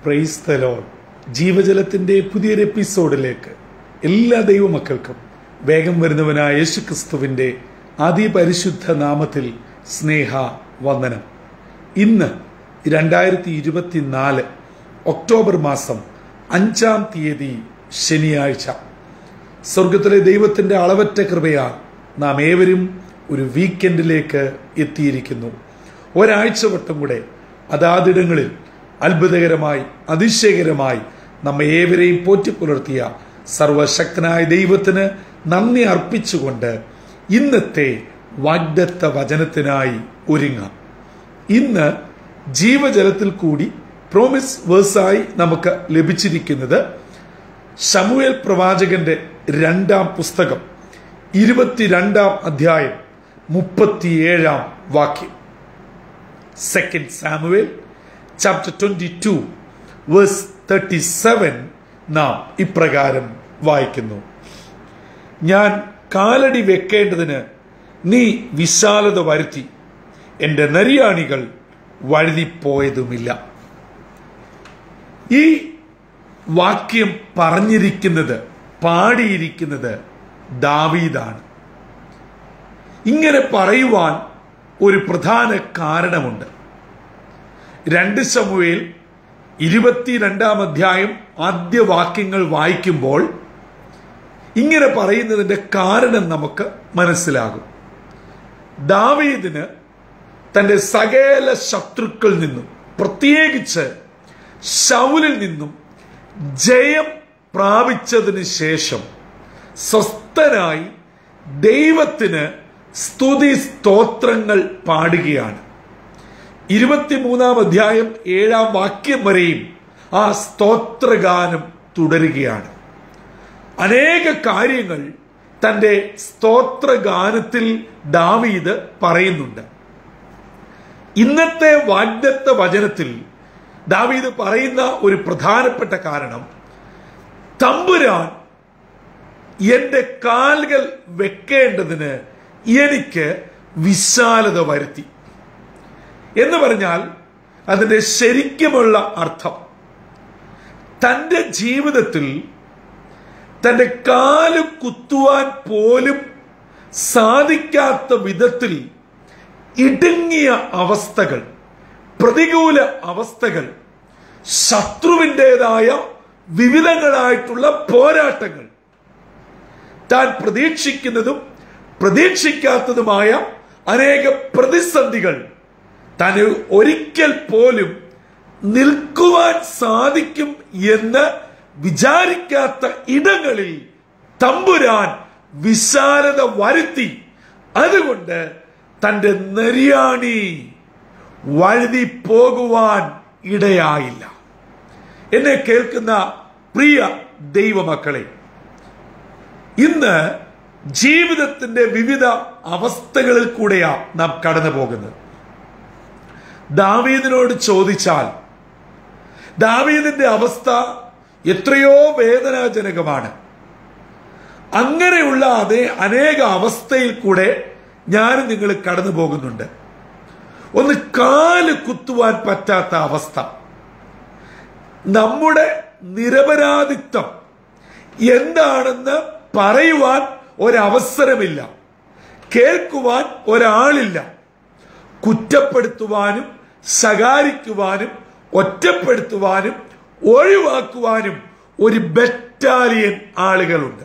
praise the load ജീവജലത്തിന്റെ പുതിയൊരു എപ്പിസോഡിലേക്ക് എല്ലാ ദൈവമക്കൾക്കും വേഗം വരുന്നവനായ യേശു ക്രിസ്തുവിന്റെ അതിപരിശുദ്ധ നാമത്തിൽ സ്നേഹ വന്ദനം ഇന്ന് രണ്ടായിരത്തി ഇരുപത്തിനാല് ഒക്ടോബർ മാസം അഞ്ചാം തീയതി ശനിയാഴ്ച സ്വർഗത്തിലെ ദൈവത്തിന്റെ അളവറ്റ കൃപയാൽ നാം ഏവരും ഒരു വീക്കെൻഡിലേക്ക് എത്തിയിരിക്കുന്നു ഒരാഴ്ച വട്ടം കൂടെ അതാതിടങ്ങളിൽ അത്ഭുതകരമായി അതിശയകരമായി നമ്മെ ഏവരെയും പോറ്റിപ്പുലർത്തിയ സർവശക്തനായ ദൈവത്തിന് നന്ദി അർപ്പിച്ചുകൊണ്ട് ഇന്നത്തെ വാഗ്ദത്ത വചനത്തിനായി ഒരുങ്ങാം ഇന്ന് ജീവജലത്തിൽ കൂടി പ്രോമിസ് വേഴ്സായി നമുക്ക് ലഭിച്ചിരിക്കുന്നത് ശമുവേൽ പ്രവാചകന്റെ രണ്ടാം പുസ്തകം ഇരുപത്തിരണ്ടാം അധ്യായം മുപ്പത്തിയേഴാം വാക്യം second Samuel chapter twenty two verse thirty seven നാം ഇപ്രകാരം വായിക്കുന്നു ഞാൻ കാലടി വെക്കേണ്ടതിന് നീ വിശാലത വരുത്തി എന്റെ നരിയാണികൾ വഴുതിപ്പോയതുമില്ല ഈ വാക്യം പറഞ്ഞിരിക്കുന്നത് പാടിയിരിക്കുന്നത് ദാവീദാണ് ഇങ്ങനെ പറയുവാൻ ഒരു പ്രധാന കാരണമുണ്ട് രണ്ട് ശമുവേൽ ഇരുപത്തിരണ്ടാം അധ്യായം ആദ്യ വാക്യങ്ങൾ വായിക്കുമ്പോൾ ഇങ്ങനെ പറയുന്നതിന്റെ കാരണം നമുക്ക് മനസ്സിലാകും ദാവീദിന് തന്റെ സകല ശത്രുക്കളിൽ നിന്നും പ്രത്യേകിച്ച് ശൗലിൽ നിന്നും ജയം പ്രാപിച്ചതിന് ശേഷം സ്വസ്ഥനായി ദൈവത്തിന് സ്തുതി സ്തോത്രങ്ങൾ പാടുകയാണ് ഇരുപത്തിമൂന്നാം അധ്യായം ഏഴാം വാക്യം വരെയും ആ സ്തോത്രഗാനം തുടരുകയാണ് അനേക കാര്യങ്ങൾ തന്റെ സ്തോത്രഗാനത്തിൽ ദാവീദ് പറയുന്നുണ്ട് ഇന്നത്തെ വാഗ്ദത്ത വചനത്തിൽ ദാവീദ് പറയുന്ന ഒരു പ്രധാനപ്പെട്ട കാരണം തമ്പുരാൻ എന്റെ കാലുകൾ വെക്കേണ്ടതിന് എനിക്ക് വിശാലത വരുത്തി എന്ന് പറഞ്ഞാൽ അതിന്റെ ശരിക്കുമുള്ള അർത്ഥം തന്റെ ജീവിതത്തിൽ തന്റെ കാല് കുത്തുവാൻ പോലും സാധിക്കാത്ത വിധത്തിൽ ഇടുങ്ങിയ അവസ്ഥകൾ പ്രതികൂല അവസ്ഥകൾ ശത്രുവിൻ്റെതായ വിവിധങ്ങളായിട്ടുള്ള പോരാട്ടങ്ങൾ താൻ പ്രതീക്ഷിക്കുന്നതും പ്രതീക്ഷിക്കാത്തതുമായ അനേക പ്രതിസന്ധികൾ താൻ ഒരിക്കൽ പോലും നിൽക്കുവാൻ സാധിക്കും എന്ന് വിചാരിക്കാത്ത ഇടങ്ങളിൽ തമ്പുരാൻ വിശാലത വരുത്തി അതുകൊണ്ട് തന്റെ നെരിയാണി വഴുതി പോകുവാൻ ഇടയായില്ല എന്നെ കേൾക്കുന്ന പ്രിയ ദൈവമക്കളെ ഇന്ന് ജീവിതത്തിന്റെ വിവിധ അവസ്ഥകളിൽ കൂടെയാ നാം കടന്നു പോകുന്നത് ദാവീദിനോട് ചോദിച്ചാൽ ദാവീദിന്റെ അവസ്ഥ എത്രയോ വേദനാജനകമാണ് അങ്ങനെയുള്ള അതേ അനേക അവസ്ഥയിൽ കൂടെ ഞാൻ നിങ്ങൾ കടന്നു പോകുന്നുണ്ട് ഒന്ന് കാല് കുത്തുവാൻ പറ്റാത്ത അവസ്ഥ നമ്മുടെ നിരപരാധിത്വം എന്താണെന്ന് പറയുവാൻ ഒരവസരമില്ല കേൾക്കുവാൻ ഒരാളില്ല കുറ്റപ്പെടുത്തുവാനും ശകാരിക്കുവാനും ഒറ്റപ്പെടുത്തുവാനും ഒഴിവാക്കുവാനും ഒരു ബറ്റാലിയൻ ആളുകളുണ്ട്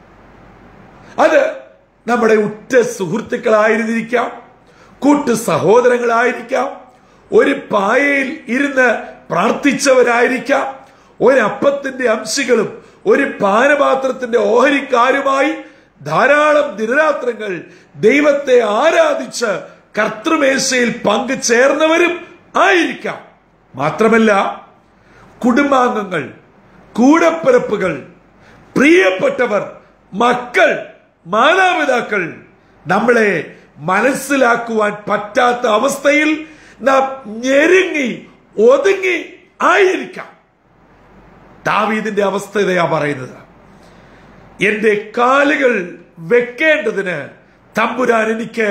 അത് നമ്മുടെ ഉറ്റ സുഹൃത്തുക്കളായിരുന്നിരിക്കാം കൂട്ടു സഹോദരങ്ങളായിരിക്കാം ഒരു പായയിൽ ഇരുന്ന് പ്രാർത്ഥിച്ചവരായിരിക്കാം ഒരപ്പത്തിന്റെ അംശികളും ഒരു പാനപാത്രത്തിന്റെ ഓഹരിക്കാരുമായി ധാരാളം ദിനരാത്രങ്ങൾ ദൈവത്തെ ആരാധിച്ച് കർത്തൃമേശയിൽ പങ്കുചേർന്നവരും ആയിരിക്കാം മാത്രമല്ല കുടുംബാംഗങ്ങൾ കൂടപ്പിറപ്പുകൾ പ്രിയപ്പെട്ടവർ മക്കൾ മാതാപിതാക്കൾ നമ്മളെ മനസ്സിലാക്കുവാൻ പറ്റാത്ത അവസ്ഥയിൽ നാം ഞെരുങ്ങി ഒതുങ്ങി ആയിരിക്കാം ദാവീദിന്റെ അവസ്ഥ ഇതയാ പറയുന്നത് എന്റെ കാലുകൾ വെക്കേണ്ടതിന് തമ്പുരാൻ എനിക്ക്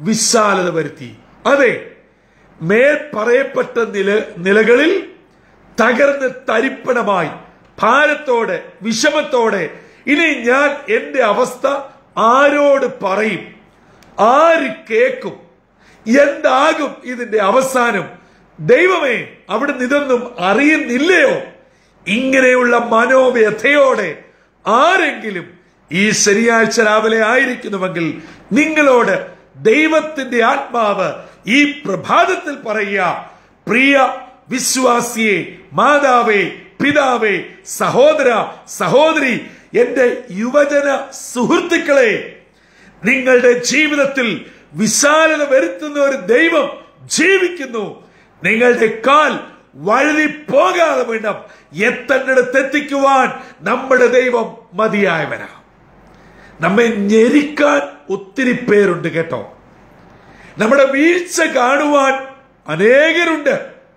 വിശാലത വരുത്തി അതെ മേൽ പറയപ്പെട്ട നില നിലകളിൽ തകർന്ന് തരിപ്പണമായി ഭാരത്തോടെ വിഷമത്തോടെ ഇനി ഞാൻ എന്റെ അവസ്ഥ ആരോട് പറയും ആര് കേൾക്കും എന്താകും ഇതിന്റെ അവസാനം ദൈവമേ അവിടുന്ന് ഇതൊന്നും അറിയുന്നില്ലയോ ഇങ്ങനെയുള്ള മനോവ്യഥയോടെ ആരെങ്കിലും ഈ ശനിയാഴ്ച രാവിലെ ആയിരിക്കുന്നുവെങ്കിൽ നിങ്ങളോട് ദൈവത്തിന്റെ ആത്മാവ് ഈ പ്രഭാതത്തിൽ പറയുക പ്രിയ വിശ്വാസിയെ മാതാവേ പിതാവേ സഹോദര സഹോദരി എന്റെ യുവജന സുഹൃത്തുക്കളെ നിങ്ങളുടെ ജീവിതത്തിൽ വിശാലത വരുത്തുന്ന ഒരു ദൈവം ജീവിക്കുന്നു നിങ്ങളുടെ കാൽ വഴുതി പോകാതെ വേണം എത്തേണ്ടിടത്ത് എത്തിക്കുവാൻ നമ്മുടെ ദൈവം മതിയായവനാ നമ്മെ ഞെരിക്കാൻ ഒത്തിരി പേരുണ്ട് കേട്ടോ നമ്മുടെ വീഴ്ച കാണുവാൻ അനേകരുണ്ട്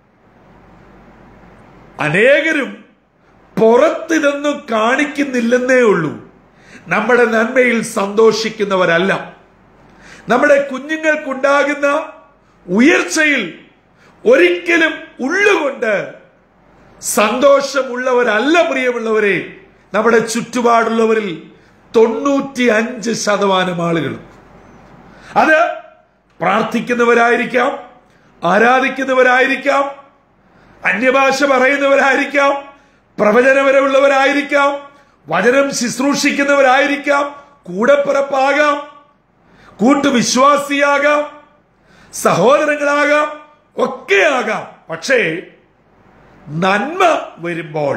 അനേകരും പുറത്തിതൊന്നും കാണിക്കുന്നില്ലെന്നേ ഉള്ളൂ നമ്മുടെ നന്മയിൽ സന്തോഷിക്കുന്നവരല്ല നമ്മുടെ കുഞ്ഞുങ്ങൾക്കുണ്ടാകുന്ന ഉയർച്ചയിൽ ഒരിക്കലും ഉള്ളുകൊണ്ട് സന്തോഷമുള്ളവരല്ല പ്രിയമുള്ളവരെ നമ്മുടെ ചുറ്റുപാടുള്ളവരിൽ തൊണ്ണൂറ്റി അഞ്ച് ശതമാനം ആളുകളും അത് പ്രാർത്ഥിക്കുന്നവരായിരിക്കാം ആരാധിക്കുന്നവരായിരിക്കാം അന്യഭാഷ പറയുന്നവരായിരിക്കാം പ്രവചനപരമുള്ളവരായിരിക്കാം വചനം ശുശ്രൂഷിക്കുന്നവരായിരിക്കാം കൂടപ്പിറപ്പാകാം കൂട്ടുവിശ്വാസിയാകാം സഹോദരങ്ങളാകാം ഒക്കെ ആകാം പക്ഷേ നന്മ വരുമ്പോൾ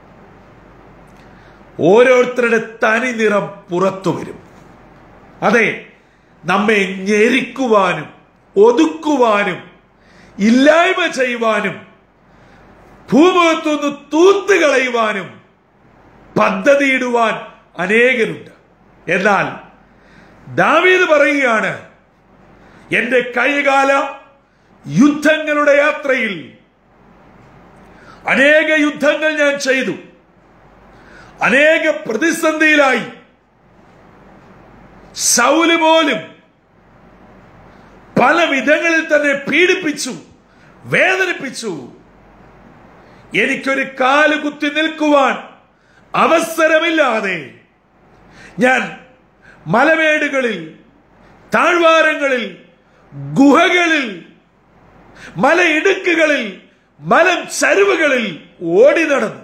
ഓരോരുത്തരുടെ തനി നിറം പുറത്തു വരും അതെ നമ്മെ ഞെരിക്കുവാനും ഒതുക്കുവാനും ഇല്ലായ്മ ചെയ്യുവാനും ഭൂമുഖത്തുനിന്ന് തൂത്തുകളയുവാനും പദ്ധതിയിടുവാൻ അനേകരുണ്ട് എന്നാൽ ദാവീദ് പറയുകയാണ് എന്റെ കൈകാല യുദ്ധങ്ങളുടെ യാത്രയിൽ അനേക യുദ്ധങ്ങൾ ഞാൻ ചെയ്തു അനേക പ്രതിസന്ധിയിലായി ശൗല് പോലും പല വിധങ്ങളിൽ തന്നെ പീഡിപ്പിച്ചു വേദനിപ്പിച്ചു എനിക്കൊരു കാല് കുത്തി നിൽക്കുവാൻ അവസരമില്ലാതെ ഞാൻ മലമേടുകളിൽ താഴ്വാരങ്ങളിൽ ഗുഹകളിൽ മലയിടുക്കുകളിൽ മലം ചരിവുകളിൽ ഓടി നടന്നു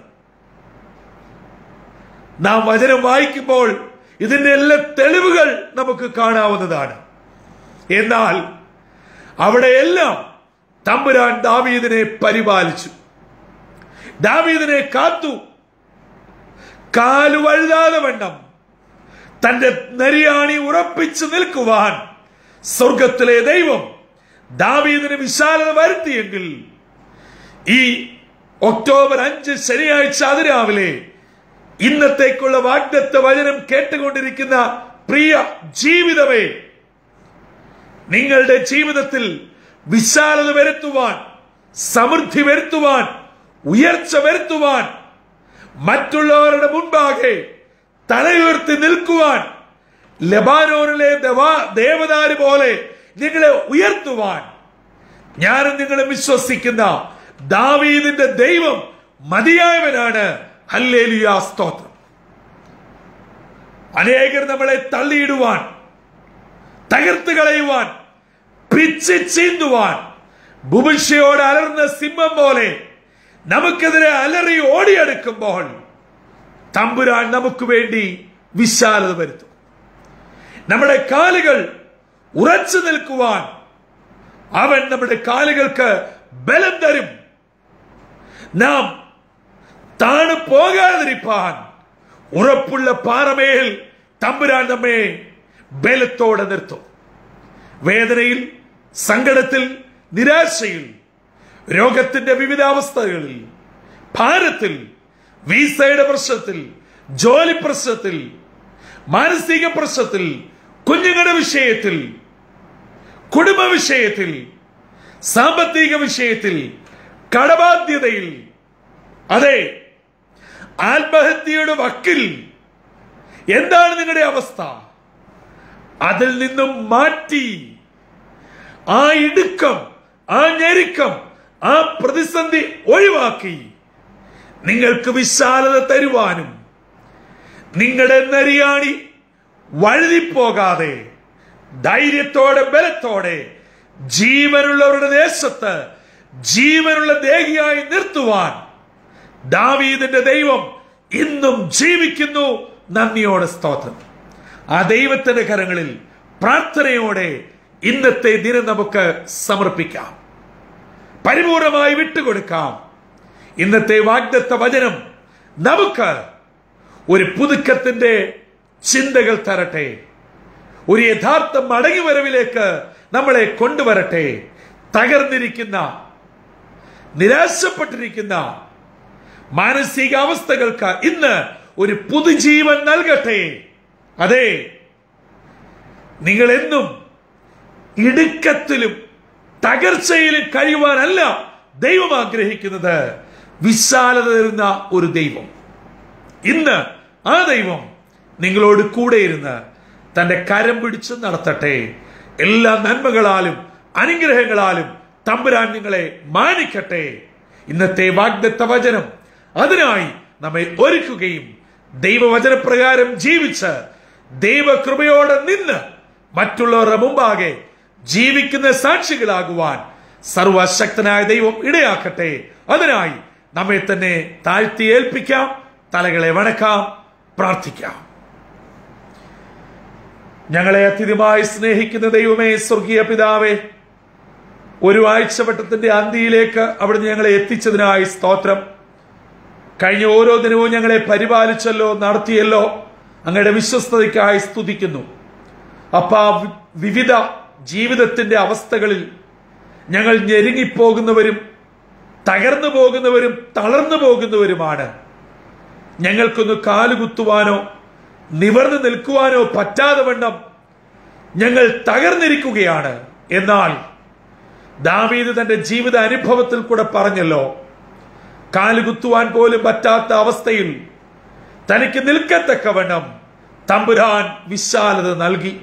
നാം വചനം വായിക്കുമ്പോൾ ഇതിന്റെ എല്ലാ തെളിവുകൾ നമുക്ക് കാണാവുന്നതാണ് എന്നാൽ അവിടെയെല്ലാം തമ്പുരാൻ ദാവീദിനെ പരിപാലിച്ചു ദാവീദിനെ കാത്തു കാലു വഴുതാതെ വണ്ണം തന്റെ നരിയാണി ഉറപ്പിച്ചു നിൽക്കുവാൻ സ്വർഗത്തിലെ ദൈവം ദാവീദിന് വിശാലത വരുത്തിയെങ്കിൽ ഈ ഒക്ടോബർ അഞ്ച് ശനിയാഴ്ച അതിരാവിലെ ഇന്നത്തേക്കുള്ള വാഗ്ദത്ത വചനം കേട്ടുകൊണ്ടിരിക്കുന്ന പ്രിയ ജീവിതമേ നിങ്ങളുടെ ജീവിതത്തിൽ വിശാലത വരുത്തുവാൻ സമൃദ്ധി വരുത്തുവാൻ ഉയർച്ച വരുത്തുവാൻ മറ്റുള്ളവരുടെ മുൻപാകെ തലയുയർത്തി നിൽക്കുവാൻ ലബാനോനിലെ ദേവാ- ദേവദാര് പോലെ നിങ്ങളെ ഉയർത്തുവാൻ ഞാനും നിങ്ങളും വിശ്വസിക്കുന്ന ദാവീദിന്റെ ദൈവം മതിയായവനാണ് ഹല്ലേലുയാ സ്തോത്രം അനേകർ നമ്മളെ തള്ളിയിടുവാൻ തകർത്ത് കളയുവാൻ പിച്ച് ചീന്തുവാൻ ബുബുഷയോട് അലർന്ന സിംഹം പോലെ നമുക്കെതിരെ അലറി ഓടിയെടുക്കുമ്പോൾ തമ്പുരാൻ നമുക്ക് വേണ്ടി വിശാലത വരുത്തും നമ്മുടെ കാലുകൾ ഉറച്ചു നിൽക്കുവാൻ അവൻ നമ്മുടെ കാലുകൾക്ക് ബലം തരും നാം താണു പോകാതിരിപ്പാൻ ഉറപ്പുള്ള പാറമേൽ തമ്പുരാൻ നമ്മെ ബലത്തോടെ നിർത്തും വേദനയിൽ സങ്കടത്തിൽ നിരാശയിൽ രോഗത്തിന്റെ വിവിധ അവസ്ഥകളിൽ ഭാരത്തിൽ വീസയുടെ പ്രശ്നത്തിൽ ജോലി പ്രശ്നത്തിൽ മാനസിക പ്രശ്നത്തിൽ കുഞ്ഞുങ്ങളുടെ വിഷയത്തിൽ കുടുംബ വിഷയത്തിൽ സാമ്പത്തിക വിഷയത്തിൽ കടബാധ്യതയിൽ അതെ ആത്മഹത്യയുടെ വക്കിൽ എന്താണ് നിങ്ങളുടെ അവസ്ഥ അതിൽ നിന്നും മാറ്റി ആ ഇടുക്കം ആ ഞെരുക്കം ആ പ്രതിസന്ധി ഒഴിവാക്കി നിങ്ങൾക്ക് വിശാലത തരുവാനും നിങ്ങളുടെ നരിയാണി വഴുതിപ്പോകാതെ ധൈര്യത്തോടെ ബലത്തോടെ ജീവനുള്ളവരുടെ ദേശത്ത് ജീവനുള്ള ദേഹിയായി നിർത്തുവാൻ ദാവീദിന്റെ ദൈവം ഇന്നും ജീവിക്കുന്നു നന്ദിയോടെ സ്തോത്രം ആ ദൈവത്തിന്റെ കരങ്ങളിൽ പ്രാർത്ഥനയോടെ ഇന്നത്തെ ദിനം നമുക്ക് സമർപ്പിക്കാം പരിപൂർണമായി വിട്ടുകൊടുക്കാം ഇന്നത്തെ വാഗ്ദത്ത വചനം നമുക്ക് ഒരു പുതുക്കത്തിന്റെ ചിന്തകൾ തരട്ടെ ഒരു യഥാർത്ഥ മടങ്ങിവരവിലേക്ക് നമ്മളെ കൊണ്ടുവരട്ടെ തകർന്നിരിക്കുന്ന നിരാശപ്പെട്ടിരിക്കുന്ന മാനസിക അവസ്ഥകൾക്ക് ഇന്ന് ഒരു പുതുജീവൻ നൽകട്ടെ അതെ നിങ്ങൾ എന്നും ഇടുക്കത്തിലും തകർച്ചയിലും കഴിയുവാനല്ല ദൈവം ആഗ്രഹിക്കുന്നത് വിശാലത തരുന്ന ഒരു ദൈവം ഇന്ന് ആ ദൈവം നിങ്ങളോട് കൂടെ ഇരുന്ന് തന്റെ കരം പിടിച്ച് നടത്തട്ടെ എല്ലാ നന്മകളാലും അനുഗ്രഹങ്ങളാലും തമ്പുരാൻ നിങ്ങളെ മാനിക്കട്ടെ ഇന്നത്തെ വാഗ്ദത്ത വചനം അതിനായി നമ്മെ ഒരുക്കുകയും ദൈവവചനപ്രകാരം ജീവിച്ച് ദൈവകൃപയോടെ നിന്ന് മറ്റുള്ളവരുടെ മുമ്പാകെ ജീവിക്കുന്ന സാക്ഷികളാകുവാൻ സർവശക്തനായ ദൈവം ഇടയാക്കട്ടെ അതിനായി നമ്മെ തന്നെ താഴ്ത്തി ഏൽപ്പിക്കാം തലകളെ വണക്കാം പ്രാർത്ഥിക്കാം ഞങ്ങളെ അത്യധികമായി സ്നേഹിക്കുന്ന ദൈവമേ സ്വർഗീയ പിതാവേ ഒരു ആഴ്ചവട്ടത്തിന്റെ അന്തിയിലേക്ക് അവിടുന്ന് ഞങ്ങളെ എത്തിച്ചതിനായി സ്തോത്രം കഴിഞ്ഞ ഓരോ ദിനവും ഞങ്ങളെ പരിപാലിച്ചല്ലോ നടത്തിയല്ലോ അങ്ങയുടെ വിശ്വസ്തതയ്ക്കായി സ്തുതിക്കുന്നു അപ്പ വിവിധ ജീവിതത്തിന്റെ അവസ്ഥകളിൽ ഞങ്ങൾ ഞെരുങ്ങിപ്പോകുന്നവരും തകർന്നു പോകുന്നവരും തളർന്നു പോകുന്നവരുമാണ് ഞങ്ങൾക്കൊന്ന് കാലുകുത്തുവാനോ നിവർന്നു നിൽക്കുവാനോ പറ്റാതെ വണ്ണം ഞങ്ങൾ തകർന്നിരിക്കുകയാണ് എന്നാൽ ദാവീദ് തന്റെ ജീവിത അനുഭവത്തിൽ കൂടെ പറഞ്ഞല്ലോ കാലുകുത്തുവാൻ പോലും പറ്റാത്ത അവസ്ഥയിൽ തനിക്ക് നിൽക്കത്തക്കവണ്ണം തമ്പുരാൻ വിശാലത നൽകി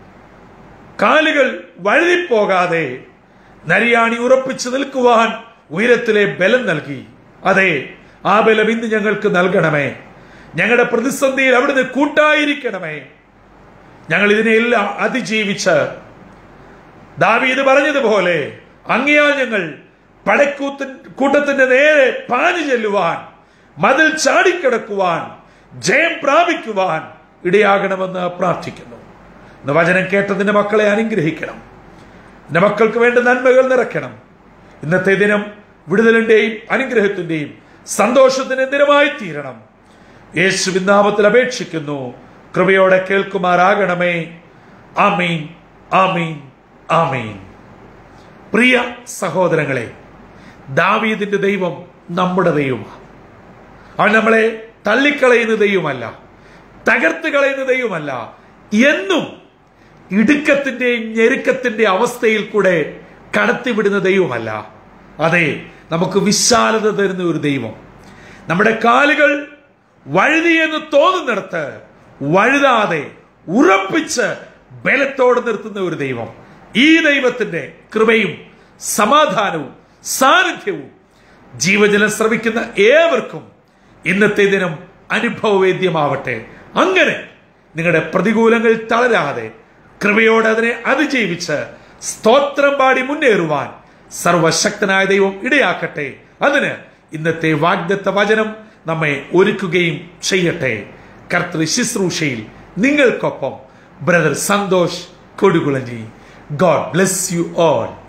കാലുകൾ വഴുതിപ്പോകാതെ നരിയാണി ഉറപ്പിച്ചു നിൽക്കുവാൻ ഉയരത്തിലെ ബലം നൽകി അതെ ആ ബലം ഇന്ന് ഞങ്ങൾക്ക് നൽകണമേ ഞങ്ങളുടെ പ്രതിസന്ധിയിൽ അവിടുന്ന് കൂട്ടായിരിക്കണമേ ഞങ്ങൾ ഇതിനെല്ലാം അതിജീവിച്ച് ദാവീദ് പറഞ്ഞതുപോലെ അങ്ങയാൽ ഞങ്ങൾ പടക്കൂത്തിൻ കൂട്ടത്തിന്റെ നേരെ പാഞ്ഞു ചെല്ലുവാൻ മതിൽ ചാടിക്കിടക്കുവാൻ ജയം പ്രാപിക്കുവാൻ ഇടയാകണമെന്ന് പ്രാർത്ഥിക്കുന്നു ഇന്ന് വചനം കേട്ടതിന്റെ മക്കളെ അനുഗ്രഹിക്കണം എന്റെ മക്കൾക്ക് വേണ്ട നന്മകൾ നിറയ്ക്കണം ഇന്നത്തെ ദിനം വിടുതലിന്റെയും അനുഗ്രഹത്തിന്റെയും സന്തോഷത്തിന്റെ ദിനമായി തീരണം യേശുവിൻ നാമത്തിൽ അപേക്ഷിക്കുന്നു കൃപയോടെ കേൾക്കുമാറാകണമേ ആമീൻ ആമീൻ ആമീൻ പ്രിയ സഹോദരങ്ങളെ ദാവീദിന്റെ ദൈവം നമ്മുടെ ദൈവമാണ് അവൻ നമ്മളെ തള്ളിക്കളയുന്ന ദൈവമല്ല തകർത്ത് കളയുന്ന ദൈവമല്ല എന്നും ഇടുക്കത്തിന്റെയും ഞെരുക്കത്തിന്റെ അവസ്ഥയിൽ കൂടെ കടത്തിവിടുന്ന ദൈവമല്ല അതെ നമുക്ക് വിശാലത തരുന്ന ഒരു ദൈവം നമ്മുടെ കാലുകൾ വഴുതിയെന്ന് തോന്നുന്നിടത്ത് വഴുതാതെ ഉറപ്പിച്ച് ബലത്തോടെ നിർത്തുന്ന ഒരു ദൈവം ഈ ദൈവത്തിന്റെ കൃപയും സമാധാനവും സാന്നിധ്യവും ജീവജലം ശ്രവിക്കുന്ന ഏവർക്കും ഇന്നത്തെ ദിനം അനുഭവവേദ്യമാവട്ടെ അങ്ങനെ നിങ്ങളുടെ പ്രതികൂലങ്ങൾ തളരാതെ കൃപയോടെ അതിനെ അതിജീവിച്ച് സ്തോത്രം പാടി മുന്നേറുവാൻ സർവശക്തനായ ദൈവം ഇടയാക്കട്ടെ അതിന് ഇന്നത്തെ വാഗ്ദത്ത വചനം നമ്മെ ഒരുക്കുകയും ചെയ്യട്ടെ കർത്തൃ ശുശ്രൂഷയിൽ നിങ്ങൾക്കൊപ്പം brother Santhosh Kodukulanji God bless you all